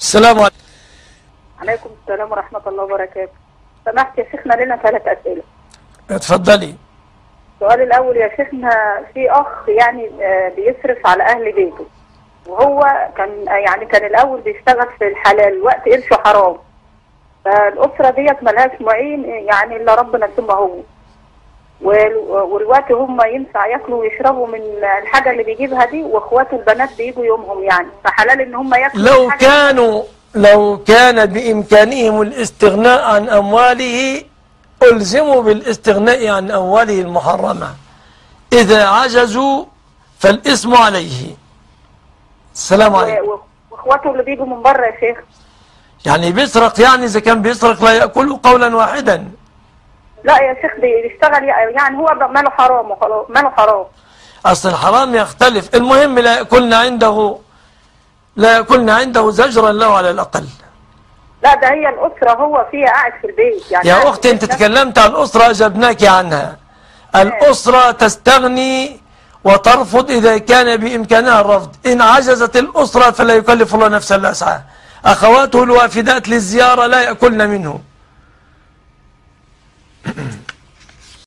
السلام عليكم عليكم السلام ورحمة الله وبركاته سمحت يا شيخنا لنا ثلاث أسئلة اتفضلي السؤال الأول يا شيخنا في أخ يعني آه، بيصرف على أهل بيته وهو كان آه، يعني كان الأول بيشتغل في الحلال وقت قرشه حرام فالأسرة ديت ملهاش معين يعني إلا ربنا ثم هو وال- والوقت هم ينفع ياكلوا ويشربوا من الحاجة اللي بيجيبها دي واخواته البنات بيجوا يومهم يعني فحلال ان هم ياكلوا لو الحاجة- كانوا لو كان بإمكانهم الاستغناء عن أمواله ألزموا بالاستغناء عن أمواله المحرمة إذا عجزوا فالإثم عليه السلام عليكم و- واخواته اللي بيجوا من بره يا شيخ يعني بيسرق يعني إذا كان بيسرق لا يأكل قولا واحدا لا يا شيخ بيشتغل يعني هو بقى ماله حرام وخلاص ماله حرام أصل الحرام يختلف المهم لا يأكلن عنده لا يأكلن عنده زجرا له على الأقل لا ده هي الأسرة هو فيها قاعد في البيت يعني يا قاعد أختي في أنت البيت تكلمت عن الأسرة أجبناك عنها الأسرة تستغني وترفض إذا كان بإمكانها الرفض إن عجزت الأسرة فلا يكلف الله نفسا لا وسعها أخواته الوافدات للزيارة لا يأكلن منه